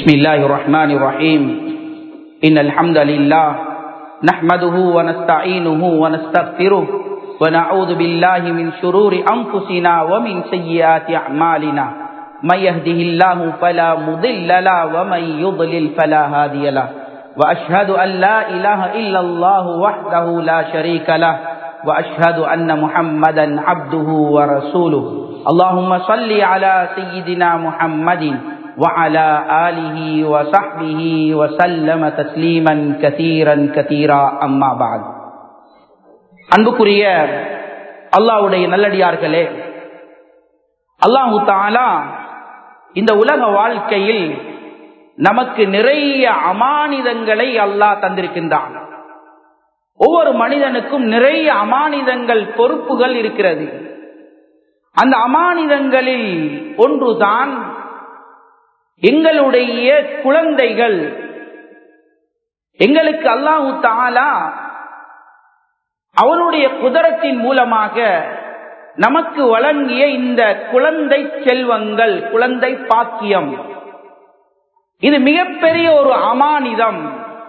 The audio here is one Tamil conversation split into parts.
بسم الله الرحمن الرحيم إن الحمد لله نحمده ونستعينه ونستغفره ونعوذ بالله من شرور أنفسنا ومن سيئات أعمالنا من يهده الله فلا مضل له ومن يضلل فلا هادي له وأشهد أن لا إله إلا الله وحده لا شريك له وأشهد أن محمدا عبده ورسوله اللهم صل على سيدنا محمد وعلى آله وصحبه وسلم تسليما كثيرا كثيرا أما بعد அன்புக்குரிய அல்லாவுடைய நல்லடியார்களே அல்லாஹு தாலா இந்த உலக வாழ்க்கையில் நமக்கு நிறைய அமானிதங்களை அல்லாஹ் தந்திருக்கின்றான் ஒவ்வொரு மனிதனுக்கும் நிறைய அமானிதங்கள் பொறுப்புகள் இருக்கிறது அந்த அமானிதங்களில் ஒன்றுதான் எங்களுடைய குழந்தைகள் எங்களுக்கு அல்லாஹு தாலா அவனுடைய குதிரத்தின் மூலமாக நமக்கு வழங்கிய இந்த குழந்தை செல்வங்கள் குழந்தை பாக்கியம் இது மிகப்பெரிய ஒரு அமானிதம்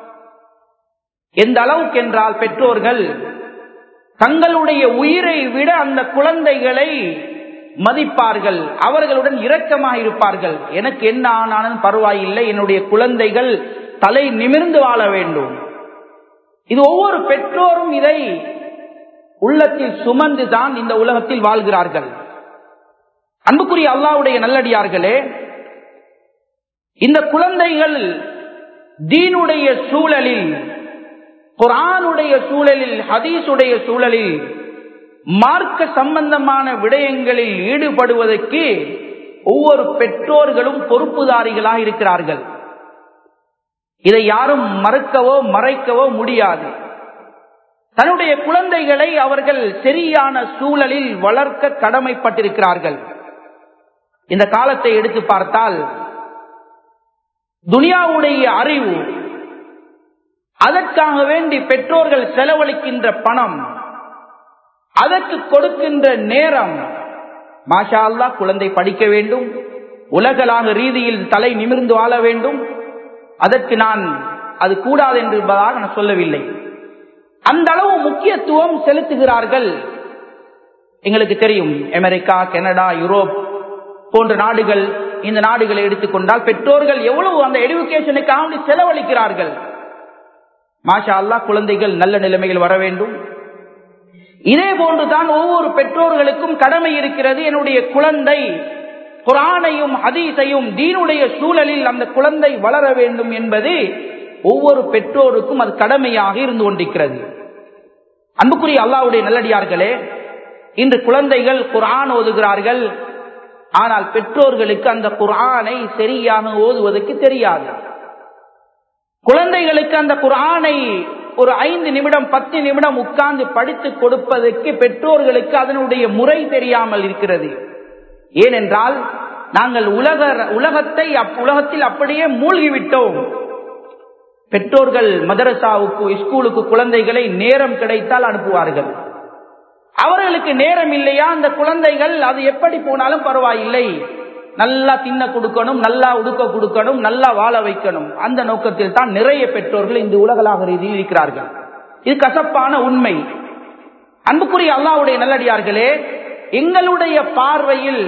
எந்த அளவுக்கு என்றால் பெற்றோர்கள் தங்களுடைய உயிரை விட அந்த குழந்தைகளை மதிப்பார்கள் அவர்களுடன் இரக்கமாக இருப்பார்கள் எனக்கு என்ன ஆனாலும் பரவாயில்லை என்னுடைய குழந்தைகள் தலை நிமிர்ந்து வாழ வேண்டும் இது ஒவ்வொரு பெற்றோரும் இதை உள்ளத்தில் சுமந்து தான் இந்த உலகத்தில் வாழ்கிறார்கள் அன்புக்குரிய அல்லாவுடைய நல்லடியார்களே இந்த குழந்தைகள் தீனுடைய சூழலில் குரானுடைய சூழலில் ஹதீஸுடைய சூழலில் மார்க்க சம்பந்தமான விடயங்களில் ஈடுபடுவதற்கு ஒவ்வொரு பெற்றோர்களும் பொறுப்புதாரிகளாக இருக்கிறார்கள் இதை யாரும் மறுக்கவோ மறைக்கவோ முடியாது தன்னுடைய குழந்தைகளை அவர்கள் சரியான சூழலில் வளர்க்க கடமைப்பட்டிருக்கிறார்கள் இந்த காலத்தை எடுத்து பார்த்தால் துனியாவுடைய அறிவு அதற்காக வேண்டி பெற்றோர்கள் செலவழிக்கின்ற பணம் அதற்கு கொடுக்கின்ற நேரம் மாஷா அல்லா குழந்தை படிக்க வேண்டும் உலகளாக ரீதியில் தலை நிமிர்ந்து வாழ வேண்டும் அதற்கு நான் அது கூடாது என்பதாக நான் சொல்லவில்லை அந்த அளவு முக்கியத்துவம் செலுத்துகிறார்கள் எங்களுக்கு தெரியும் அமெரிக்கா கனடா யூரோப் போன்ற நாடுகள் இந்த நாடுகளை எடுத்துக்கொண்டால் பெற்றோர்கள் எவ்வளவு அந்த எடுக்கேஷனுக்காக செலவழிக்கிறார்கள் மாஷா அல்லா குழந்தைகள் நல்ல நிலைமையில் வர வேண்டும் இதே போன்றுதான் ஒவ்வொரு பெற்றோர்களுக்கும் கடமை இருக்கிறது என்னுடைய குழந்தை குரானையும் ஹதீஸையும் தீனுடைய சூழலில் அந்த குழந்தை வளர வேண்டும் என்பது ஒவ்வொரு பெற்றோருக்கும் அது கடமையாக இருந்து கொண்டிருக்கிறது அன்புக்குரிய அல்லாவுடைய நல்லடியார்களே இன்று குழந்தைகள் குரான் ஓதுகிறார்கள் ஆனால் பெற்றோர்களுக்கு அந்த குரானை சரியாக ஓதுவதற்கு தெரியாது குழந்தைகளுக்கு அந்த குரானை ஒரு ஐந்து நிமிடம் பத்து நிமிடம் உட்கார்ந்து படித்து கொடுப்பதற்கு பெற்றோர்களுக்கு அதனுடைய முறை தெரியாமல் இருக்கிறது ஏனென்றால் நாங்கள் உலக உலகத்தை உலகத்தில் அப்படியே மூழ்கிவிட்டோம் பெற்றோர்கள் மதரசாவுக்கு ஸ்கூலுக்கு குழந்தைகளை நேரம் கிடைத்தால் அனுப்புவார்கள் அவர்களுக்கு நேரம் இல்லையா அந்த குழந்தைகள் அது எப்படி போனாலும் பரவாயில்லை நல்லா தின்ன கொடுக்கணும் நல்லா உடுக்க கொடுக்கணும் நல்லா வாழ வைக்கணும் அந்த நோக்கத்தில் தான் நிறைய பெற்றோர்கள் இந்த உலகளாக ரீதியில் இருக்கிறார்கள் இது கசப்பான உண்மை அன்புக்குரிய அல்லாவுடைய நல்லடியார்களே எங்களுடைய பார்வையில்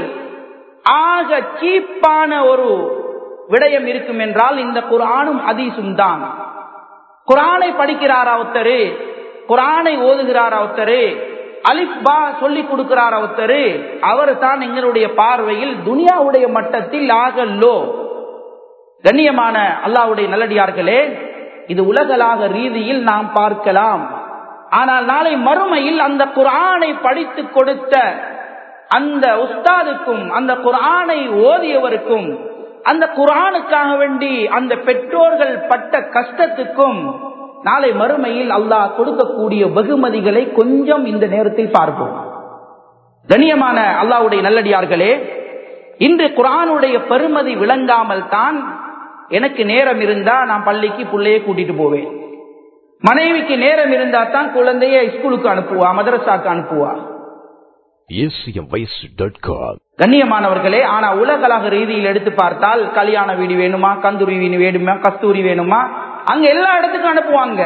ஆக சீப்பான ஒரு விடயம் இருக்கும் என்றால் இந்த குரானும் ஹதீஸும் தான் குரானை படிக்கிறாரா ஒருத்தரு குரானை ஓதுகிறாரா ஒருத்தரு அலிப் பா சொல்லி கொடுக்கிறார் ஒருத்தரு அவர் தான் எங்களுடைய பார்வையில் துனியாவுடைய மட்டத்தில் ஆகல்லோ கண்ணியமான அல்லாவுடைய நல்லடியார்களே இது உலகளாக ரீதியில் நாம் பார்க்கலாம் ஆனால் நாளை மறுமையில் அந்த குரானை படித்து கொடுத்த அந்த உஸ்தாதுக்கும் அந்த குரானை ஓதியவருக்கும் அந்த குரானுக்காக வேண்டி அந்த பெற்றோர்கள் பட்ட கஷ்டத்துக்கும் நாளை மறுமையில் அல்லாஹ் கொடுக்கக்கூடிய வெகுமதிகளை கொஞ்சம் இந்த நேரத்தில் பார்ப்போம் கண்ணியமான அல்லாவுடைய நல்லடியார்களே இன்று குரானுடைய பெருமதி விளங்காமல் தான் எனக்கு நேரம் இருந்தா நான் பள்ளிக்கு பிள்ளைய கூட்டிட்டு போவேன் மனைவிக்கு நேரம் இருந்தா தான் குழந்தைய ஸ்கூலுக்கு அனுப்புவா மதரசாக்கு அனுப்புவா acmvoice.com. கண்ணியமானவர்களே ஆனா உலகளாக ரீதியில் எடுத்து பார்த்தால் கல்யாண வீடு வேணுமா கந்தூரி வீடு வேணுமா கஸ்தூரி வேணுமா அங்க எல்லா இடத்துக்கும் அனுப்புவாங்க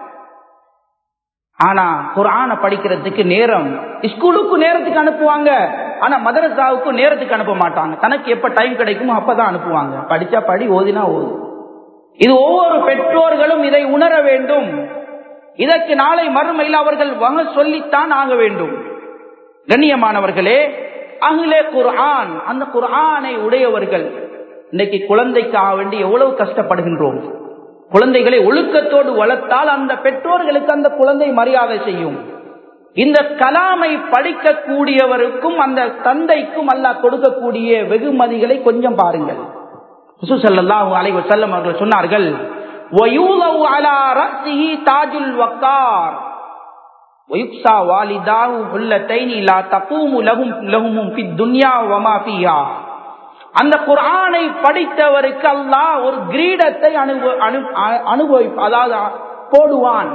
ஆனா குரான படிக்கிறதுக்கு நேரம் ஸ்கூலுக்கு நேரத்துக்கு அனுப்புவாங்க ஆனா மதரசாவுக்கு நேரத்துக்கு அனுப்ப மாட்டாங்க தனக்கு எப்ப டைம் கிடைக்குமோ அப்பதான் அனுப்புவாங்க படிச்சா படி ஓதினா ஓது இது ஒவ்வொரு பெற்றோர்களும் இதை உணர வேண்டும் இதற்கு நாளை மறுமையில் அவர்கள் வக சொல்லித்தான் ஆக வேண்டும் கண்ணியமானவர்களே அகிலே குர்ஆன் அந்த குர்ஆனை உடையவர்கள் இன்னைக்கு குழந்தைக்காக வேண்டி எவ்வளவு கஷ்டப்படுகின்றோம் குழந்தைகளை ஒழுக்கத்தோடு வளர்த்தால் அந்த பெற்றோர்களுக்கு அந்த குழந்தை மரியாதை செய்யும் இந்த கலாமை படிக்கக்கூடியவருக்கும் அந்த தந்தைக்கும் அல்லாஹ் கொடுக்கக்கூடிய வெகுமதிகளை கொஞ்சம் பாருங்கள் ஸல்லல்லாஹு அலைஹி வஸல்லம் அவர்கள் சொன்னார்கள் وَيُوضَعُ عَلَى رَأْسِهِ تَاجُ الْوَقَارِ وَيُكْسَى وَالِدَاهُ حُلَّتَيْنِ لَا تَقُومُ لَهُمْ لَهُمْ فِي الدُّنْيَا وَمَا فِيهَا அந்த குர்ஆனை படித்தவருக்கு அல்லாஹ் ஒரு கிரீடத்தை அனுபவ அனுபவி அதாவது போடுவான்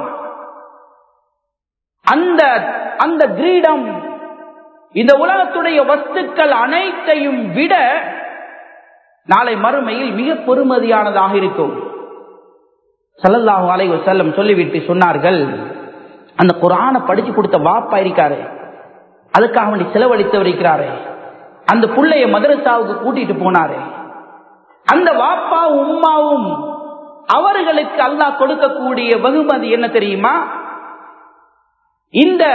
அந்த அந்த கிரீடம் இந்த உலகத்துடைய வஸ்துக்கள் அனைத்தையும் விட நாளை மறுமையில் மிக பெருமதியானதாக இருக்கும் சல்லல்லாஹு அலைஹி வஸல்லம் சொல்லிவிட்டு சொன்னார்கள் அந்த குரானை படிச்சு கொடுத்த வாப்பா இருக்காரு அதுக்காக வேண்டி செலவழித்தவர் இருக்கிறாரு அந்த புள்ளைய மதரசாவுக்கு கூட்டிட்டு போனாரு அந்த வாப்பாவும் உம்மாவும் அவர்களுக்கு அல்லாஹ் கொடுக்கக்கூடிய வெகுமதி என்ன தெரியுமா இந்த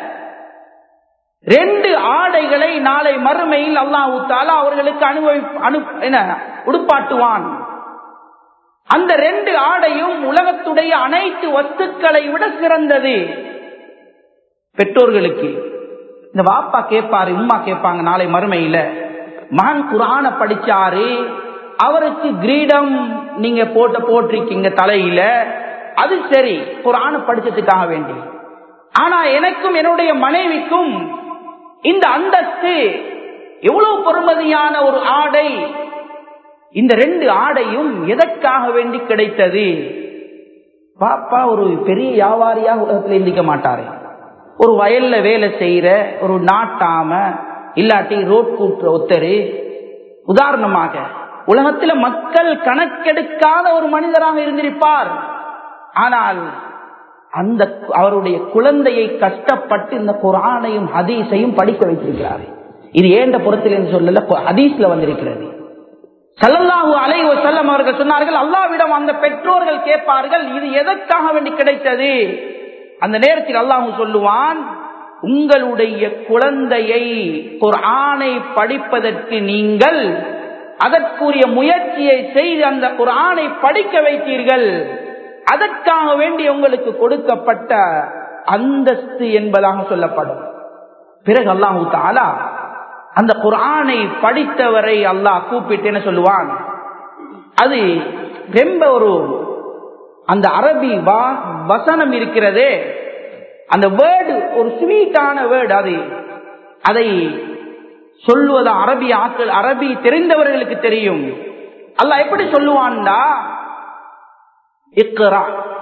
ரெண்டு ஆடைகளை நாளை மறுமையில் அல்லாஹு தாலா அவர்களுக்கு அனுபவி அனு என்ன உடுப்பாட்டுவான் அந்த ரெண்டு ஆடையும் உலகத்துடைய அனைத்து வஸ்துக்களை விட சிறந்தது பெற்றோர்களுக்கு இந்த வாப்பா கேட்பாரு உம்மா கேட்பாங்க நாளை மறுமையில மகன் குரான படிச்சாரு அவருக்கு கிரீடம் நீங்க போட்ட போட்டிருக்கீங்க தலையில அது சரி குரான படிச்சதுக்காக வேண்டி ஆனா எனக்கும் என்னுடைய மனைவிக்கும் இந்த அந்தஸ்து எவ்வளவு பொறுமதியான ஒரு ஆடை இந்த ரெண்டு ஆடையும் எதற்காக வேண்டி கிடைத்தது பாப்பா ஒரு பெரிய வியாபாரியாக உலகத்தில் எந்திக்க மாட்டாரு ஒரு வயல்ல வேலை செய்யற ஒரு நாட்டாம இல்லாட்டி ரோட் கூட்டுற ஒத்தரு உதாரணமாக உலகத்துல மக்கள் கணக்கெடுக்காத ஒரு மனிதராக இருந்திருப்பார் ஆனால் அந்த அவருடைய குழந்தையை கஷ்டப்பட்டு இந்த குரானையும் ஹதீஸையும் படிக்க வைத்திருக்கிறார் இது ஏண்ட புறத்தில் என்று சொல்லல ஹதீஸ்ல வந்திருக்கிறது சல்லல்லாஹு அலை செல்லம் அவர்கள் சொன்னார்கள் அல்லாவிடம் அந்த பெற்றோர்கள் கேட்பார்கள் இது எதற்காக வேண்டி கிடைத்தது அந்த நேரத்தில் அல்லாஹு சொல்லுவான் உங்களுடைய குழந்தையை குர்ஆனை படிப்பதற்கு நீங்கள் அதற்குரிய முயற்சியை செய்து அந்த குர்ஆனை படிக்க வைத்தீர்கள் அதற்காக வேண்டி உங்களுக்கு கொடுக்கப்பட்ட அந்தஸ்து என்பதாக சொல்லப்படும் பிறகு அல்லாஹு தாலா அந்த குர்ஆனை படித்தவரை அல்லாஹ் கூப்பிட்டு என்ன சொல்லுவான் அது ரொம்ப ஒரு அந்த அரபி வா வசனம் இருக்கிறதே அந்த வேர்டு ஒரு ஸ்வீட்டான வேர்டு அது அதை சொல்லுவது அரபி ஆட்கள் அரபி தெரிந்தவர்களுக்கு தெரியும் அல்லாஹ் எப்படி சொல்லுவான்டா இக்ரா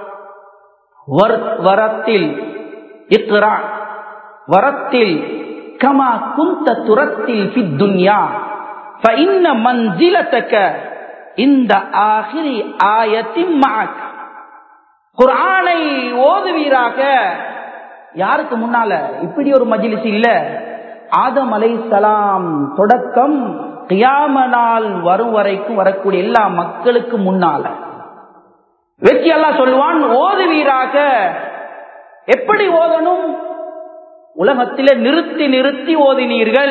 வரத்தில் இக்ரா வரத்தில் கமா குந்த துரத்தில் ஃபி துன்யா فإن منزلتك இந்த ஆகிரி ஆயத்தின் மாக் குர்ஆனை ஓதுவீராக யாருக்கு முன்னால இப்படி ஒரு மஜிலிஸ் இல்ல ஆதம் அலை சலாம் தொடக்கம் கியாம நாள் வரும் வரைக்கும் வரக்கூடிய எல்லா மக்களுக்கு முன்னால வெற்றி எல்லாம் சொல்லுவான் ஓதுவீராக எப்படி ஓதணும் உலகத்திலே நிறுத்தி நிறுத்தி ஓதினீர்கள்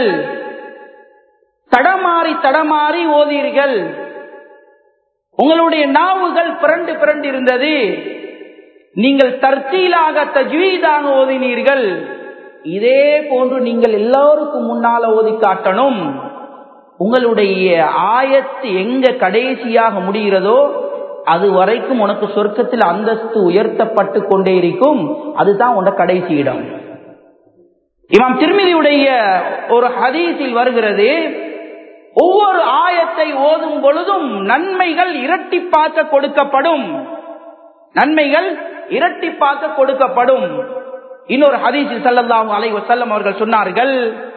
தடமாறி தடமாறி ஓதீர்கள் உங்களுடைய நாவுகள் பிறண்டு பிறண்டு இருந்தது நீங்கள் தற்சீலாக தஜ்வீதாக ஓதினீர்கள் இதே போன்று நீங்கள் எல்லோருக்கும் முன்னால ஓதி காட்டணும் உங்களுடைய ஆயத்து எங்க கடைசியாக முடிகிறதோ அது வரைக்கும் உனக்கு சொர்க்கத்தில் அந்தஸ்து உயர்த்தப்பட்டு கொண்டே இருக்கும் அதுதான் உன்னோட கடைசி இடம் இமாம் திருமதியுடைய ஒரு ஹதீஸில் வருகிறது ஒவ்வொரு ஆயத்தை ஓதும் பொழுதும் நன்மைகள் இரட்டிப்பாக்க கொடுக்கப்படும் நன்மைகள் இரட்டிப்பாக்க கொடுக்கப்படும் இன்னொரு ஹதீஸில் சல்லல்லாஹு அலைஹி வஸல்லம் அவர்கள் சொன்னார்கள்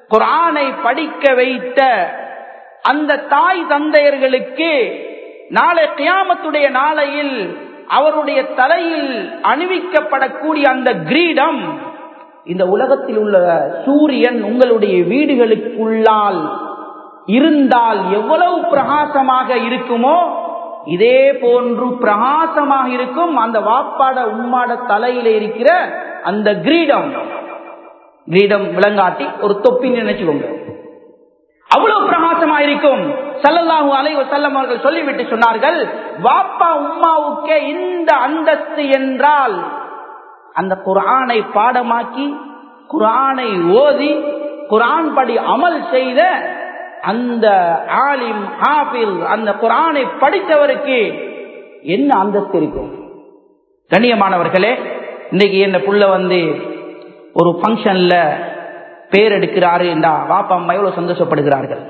குரானை படிக்க வைத்த அந்த தாய் தந்தையர்களுக்கு நாளை கியாமத்துடைய நாளையில் அவருடைய தலையில் அணிவிக்கப்படக்கூடிய அந்த கிரீடம் இந்த உலகத்தில் உள்ள சூரியன் உங்களுடைய வீடுகளுக்குள்ளால் இருந்தால் எவ்வளவு பிரகாசமாக இருக்குமோ இதே போன்று பிரகாசமாக இருக்கும் அந்த வாப்பாட உம்மாட தலையில இருக்கிற அந்த கிரீடம் கிரீடம் விளங்காட்டி ஒரு தொப்பி நினைச்சுக்கோங்க அவ்வளவு பிரகாசமா இருக்கும் சல்லல்லாஹு அலைஹி வஸல்லம் அவர்கள் சொல்லிவிட்டு சொன்னார்கள் வாப்பா உம்மாவுக்கே இந்த அந்தஸ்து என்றால் அந்த குர்ஆனை பாடமாக்கி குர்ஆனை ஓதி குர்ஆன் படி அமல் செய்த அந்த ஆலிம் ஹாஃபில் அந்த குர்ஆனை படித்தவருக்கு என்ன அந்தஸ்து இருக்கும் கண்ணியமானவர்களே இன்னைக்கு என்ன புள்ள வந்து ஒரு ஃபங்க்ஷன்ல பேர் எடுக்கிறாரு என்றா வாப்பா அம்மா எவ்வளவு சந்தோஷப்படுகிறார்கள்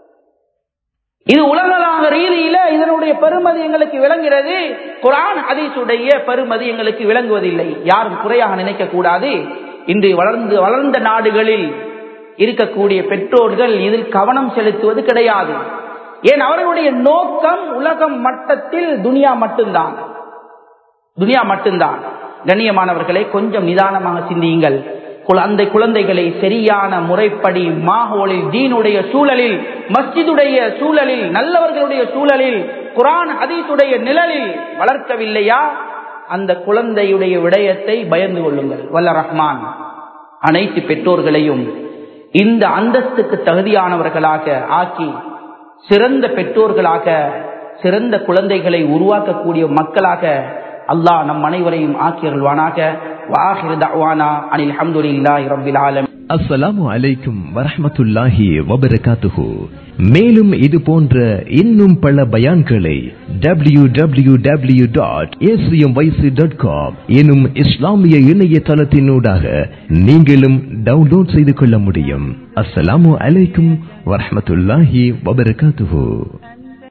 இது உலகளாக ரீதியில இதனுடைய பெருமதி எங்களுக்கு விளங்குகிறது குரான் ஹதீஸுடைய பெருமதி எங்களுக்கு விளங்குவதில்லை யாரும் குறையாக நினைக்க கூடாது இன்று வளர்ந்து வளர்ந்த நாடுகளில் இருக்கக்கூடிய பெற்றோர்கள் இதில் கவனம் செலுத்துவது கிடையாது ஏன் அவர்களுடைய நோக்கம் உலகம் மட்டத்தில் துனியா மட்டும்தான் துனியா மட்டும்தான் கண்ணியமானவர்களை கொஞ்சம் நிதானமாக சிந்தியுங்கள் அந்த குழந்தைகளை சரியான முறைப்படி மாஹோலில் தீனுடைய சூழலில் மஸ்ஜிதுடைய சூழலில் நல்லவர்களுடைய சூழலில் குரான் ஹதீஸுடைய நிழலில் வளர்க்கவில்லையா அந்த குழந்தையுடைய விடயத்தை பயந்து கொள்ளுங்கள் வல்ல ரஹ்மான் அனைத்து பெற்றோர்களையும் இந்த அந்தஸ்துக்கு தகுதியானவர்களாக ஆக்கி சிறந்த பெற்றோர்களாக சிறந்த குழந்தைகளை உருவாக்கக்கூடிய மக்களாக அல்லாஹ் நம் அனைவரையும் ஆக்கியருள்வானாக வாஹிர் தஅவானா அனில் ஹம்துலில்லாஹி ரப்பில் ஆலமீன் அஸ்ஸலாமு அலைக்கும் வரஹ்மத்துல்லாஹி வபரகாத்துஹு மேலும் இது போன்ற இன்னும் பல பயான்களை W W W dot dot com எனும் இஸ்லாமிய இணையதளத்தினூடாக நீங்களும் டவுன்லோட் செய்து கொள்ள முடியும் அஸ்ஸலாமு அலைக்கும் வரஹ்மத்துல்லாஹி வபரகாத்துஹு